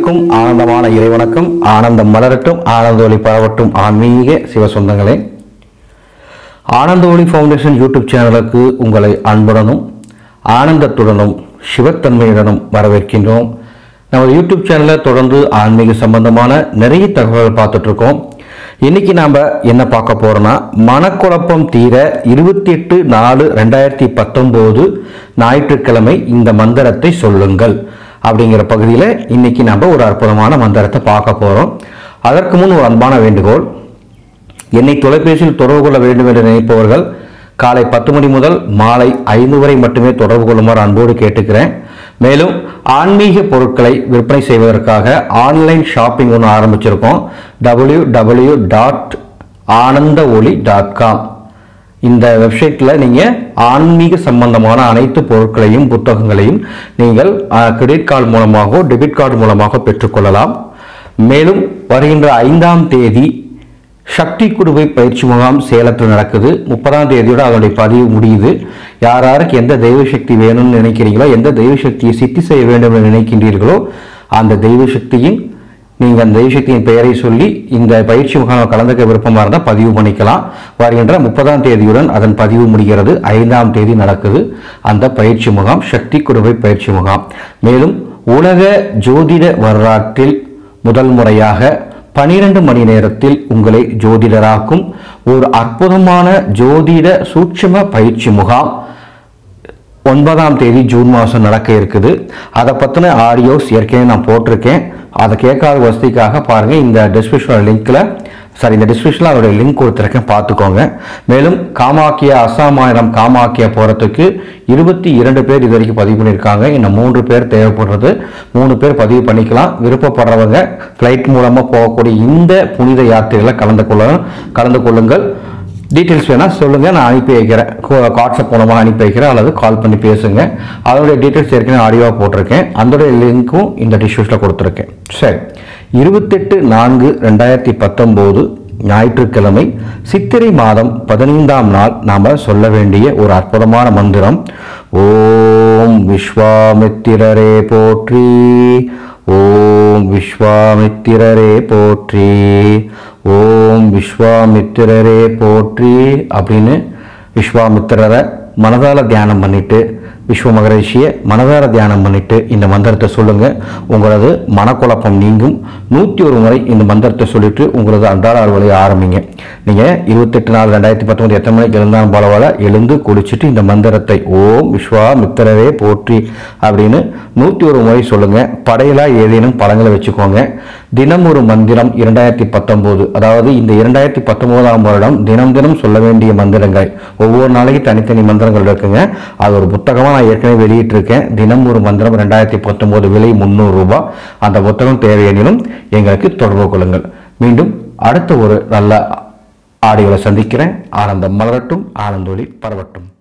அனைவருக்கும் ஆனந்தமான இறைவணக்கம் ஆனந்தம் மலரட்டும் ஆனந்த ஒளி பரவட்டும் ஆன்மீக சிவ சொந்தங்களே ஆனந்த ஒளி ஃபவுண்டேஷன் யூடியூப் சேனலுக்கு உங்களை அன்புடனும் ஆனந்தத்துடனும் சிவத்தன்மையுடனும் வரவேற்கின்றோம் நமது யூடியூப் சேனலை தொடர்ந்து ஆன்மீக சம்பந்தமான நிறைய தகவல்கள் பார்த்துட்டு இருக்கோம் இன்னைக்கு நாம் என்ன பார்க்க போறோம்னா மனக்குழப்பம் தீர இருபத்தி எட்டு நாலு ரெண்டாயிரத்தி பத்தொம்போது ஞாயிற்றுக்கிழமை இந்த மந்திரத்தை சொல்லுங்கள் அப்படிங்கிற பகுதியில் இன்னைக்கு நம்ம ஒரு அற்புதமான மந்திரத்தை பார்க்க போகிறோம் அதற்கு முன் ஒரு அன்பான வேண்டுகோள் என்னை தொலைபேசியில் தொடர்பு கொள்ள வேண்டும் என்று நினைப்பவர்கள் காலை பத்து மணி முதல் மாலை ஐந்து வரை மட்டுமே தொடர்பு கொள்ளுமாறு அன்போடு கேட்டுக்கிறேன் மேலும் ஆன்மீக பொருட்களை விற்பனை செய்வதற்காக ஆன்லைன் ஷாப்பிங் ஒன்று ஆரம்பிச்சிருக்கோம் டபிள்யூ டபிள்யூ டாட் ஆனந்த ஒளி டாட் காம் இந்த வெப்சைட்டில் நீங்கள் ஆன்மீக சம்பந்தமான அனைத்து பொருட்களையும் புத்தகங்களையும் நீங்கள் கிரெடிட் கார்டு மூலமாகவோ டெபிட் கார்டு மூலமாக பெற்றுக்கொள்ளலாம் மேலும் வருகின்ற ஐந்தாம் தேதி சக்தி குடுவை பயிற்சி முகாம் சேலத்தில் நடக்குது முப்பதாம் தேதியோட அதனுடைய பதிவு முடியுது யார் யாருக்கு எந்த தெய்வ சக்தி வேணும்னு நினைக்கிறீங்களோ எந்த தெய்வ சக்தியை சித்தி செய்ய வேண்டும் என்று நினைக்கின்றீர்களோ அந்த தெய்வ சக்தியின் நீங்கள் அந்த தெய்வசக்தியின் பெயரை சொல்லி இந்த பயிற்சி முகாமில் கலந்துக்க விருப்பமாக இருந்தால் பதிவு பண்ணிக்கலாம் வருகின்ற முப்பதாம் தேதியுடன் அதன் பதிவு முடிகிறது ஐந்தாம் தேதி நடக்குது அந்த பயிற்சி முகாம் சக்தி குடுவை பயிற்சி முகாம் மேலும் உலக ஜோதிட வரலாற்றில் முதல் முறையாக பனிரெண்டு மணி நேரத்தில் உங்களை ஜோதிடராக்கும் ஒரு அற்புதமான ஜோதிட சூட்சும பயிற்சி முகாம் ஒன்பதாம் தேதி ஜூன் மாதம் நடக்க இருக்குது அதை பற்றின ஆடியோஸ் ஏற்கனவே நான் போட்டிருக்கேன் அதை கேட்காத வசதிக்காக பாருங்கள் இந்த டிஸ்கிரிப்ஷன் லிங்க்கில் சாரி இந்த டிஸ்கிரிப்ஷனில் அதோடைய லிங்க் கொடுத்துருக்கேன் பார்த்துக்கோங்க மேலும் காமாக்கியா அசாமாயிரம் காமாக்கியா போகிறதுக்கு இருபத்தி இரண்டு பேர் இது வரைக்கும் பதிவு பண்ணியிருக்காங்க இன்னும் மூன்று பேர் தேவைப்படுறது மூணு பேர் பதிவு பண்ணிக்கலாம் விருப்பப்படுறவங்க ஃப்ளைட் மூலமாக போகக்கூடிய இந்த புனித யாத்திரைகளை கலந்து கொள்ள கலந்து கொள்ளுங்கள் டீட்டெயில்ஸ் வேணால் சொல்லுங்கள் நான் அனுப்பி வைக்கிறேன் வாட்ஸ்அப் மூலமாக அனுப்பி வைக்கிறேன் அல்லது கால் பண்ணி பேசுங்க அதோடைய டீட்டெயில்ஸ் ஏற்கனவே ஆடியோவாக போட்டிருக்கேன் அதோடைய லிங்க்கும் இந்த டிஷ்யூஸில் கொடுத்துருக்கேன் சரி இருபத்தெட்டு நான்கு ரெண்டாயிரத்தி பத்தொம்போது ஞாயிற்றுக்கிழமை சித்திரை மாதம் பதினைந்தாம் நாள் நாம் சொல்ல வேண்டிய ஒரு அற்புதமான மந்திரம் ஓம் விஸ்வாமித்திரரே போற்றி ஓம் விஸ்வாமித்திரரே போற்றி ஓம் விஸ்வாமித்திரரே போற்றி அப்படின்னு விஸ்வாமித்திரரை மனதால தியானம் பண்ணிட்டு விஸ்வ மகரிஷியை மனதார தியானம் பண்ணிட்டு இந்த மந்திரத்தை சொல்லுங்க உங்களது மனக்குழப்பம் நீங்கும் நூற்றி ஒரு முறை இந்த மந்திரத்தை சொல்லிட்டு உங்களது அன்றாட அலுவலையை ஆரம்பிங்க நீங்க இருபத்தெட்டு நாள் ரெண்டாயிரத்தி பத்தொன்பது எத்தனை மணிக்கு எழுந்தாலும் பரவாயில்ல எழுந்து குளிச்சுட்டு இந்த மந்திரத்தை ஓம் விஸ்வா மித்திரரே போற்றி அப்படின்னு நூற்றி ஒரு முறை சொல்லுங்க படையிலா ஏதேனும் பழங்களை வச்சுக்கோங்க தினம் ஒரு மந்திரம் இரண்டாயிரத்தி பத்தொன்பது அதாவது இந்த இரண்டாயிரத்தி பத்தொன்பதாம் வருடம் தினம் தினம் சொல்ல வேண்டிய மந்திரங்கள் ஒவ்வொரு நாளைக்கு தனித்தனி மந்திரங்கள் இருக்குங்க அது ஒரு புத்தகமாக நான் ஏற்கனவே வெளியிட்டிருக்கேன் தினம் ஒரு மந்திரம் ரெண்டாயிரத்தி பத்தொன்பது விலை முந்நூறு ரூபாய் அந்த புத்தகம் தேவையெனிலும் எங்களுக்கு தொடர்பு கொள்ளுங்கள் மீண்டும் அடுத்த ஒரு நல்ல ஆடியோவை சந்திக்கிறேன் ஆனந்தம் மலரட்டும் ஆனந்தொலி பரவட்டும்